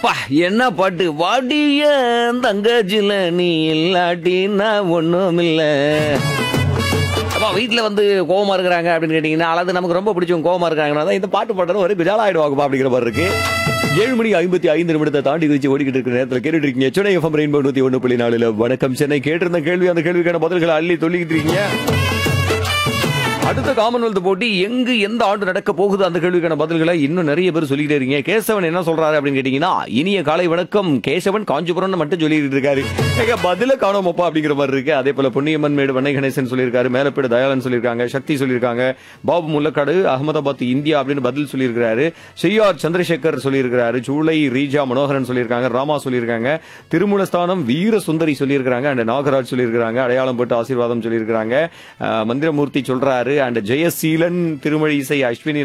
அப்பா என்ன பாட்டு வாடிய தங்கச்சில நீ இல்லாட்டி நான் ஒண்ணும் இல்ல அப்பா வீட்டுல வந்து கோவமா இருக்கிறாங்க அப்படின்னு கேட்டீங்கன்னா அல்லது நமக்கு ரொம்ப பிடிச்சவங்க கோவமா இருக்காங்கன்னா தான் இந்த பாட்டு பாடுறது ஒரு குஜாலா ஆயிடுவாங்கப்பா அப்படிங்கிற மாதிரி இருக்கு ஏழு மணி ஐம்பத்தி ஐந்து நிமிடத்தை தாண்டி குதிச்சு ஓடிக்கிட்டு இருக்கிற நேரத்தில் கேட்டுட்டு இருக்கீங்க சென்னை எஃப்எம் ரெயின்போ நூத்தி ஒன்று புள்ளி நாலுல வணக்கம் சென்னை கேட்டிருந்த கேள்வி அந்த கேள்விக்கான பதில்களை அள்ளி சொல்லிக்கிட்டு இருக்கீங்க அடுத்த காமன்வெல்த் போட்டி எங்கு எந்த ஆண்டு நடக்க போகுது அந்த கேள்விக்கான பதில்களை இன்னும் நிறைய பேர் சொல்லிக்கிட்டே இருக்கீங்க கேசவன் என்ன சொல்றாரு அப்படின்னு கேட்டீங்கன்னா இனிய காலை வணக்கம் கேசவன் காஞ்சிபுரம் மட்டும் சொல்லிட்டு இருக்காரு ஏங்க பதில காணோமப்பா அப்படிங்கிற மாதிரி இருக்கு அதே போல பொன்னியம்மன் மேடு வண்ணை கணேசன் சொல்லியிருக்காரு மேலப்பேடு தயாளன் சொல்லியிருக்காங்க சக்தி சொல்லியிருக்காங்க பாபு முல்லக்காடு அகமதாபாத் இந்தியா அப்படின்னு பதில் சொல்லியிருக்காரு செய்யார் சந்திரசேகர் சொல்லியிருக்காரு சூளை ரீஜா மனோகரன் சொல்லியிருக்காங்க ராமா சொல்லியிருக்காங்க திருமூலஸ்தானம் வீர சுந்தரி சொல்லியிருக்காங்க அண்ட் நாகராஜ் சொல்லியிருக்காங்க அடையாளம் போட்டு ஆசீர்வாதம் சொல்லியிருக்காங்க அஹ், மந்திரமூர்த்தி சொல்றாரு அண்ட் ஜெயசீலன் திருமழி இசை அஸ்வினி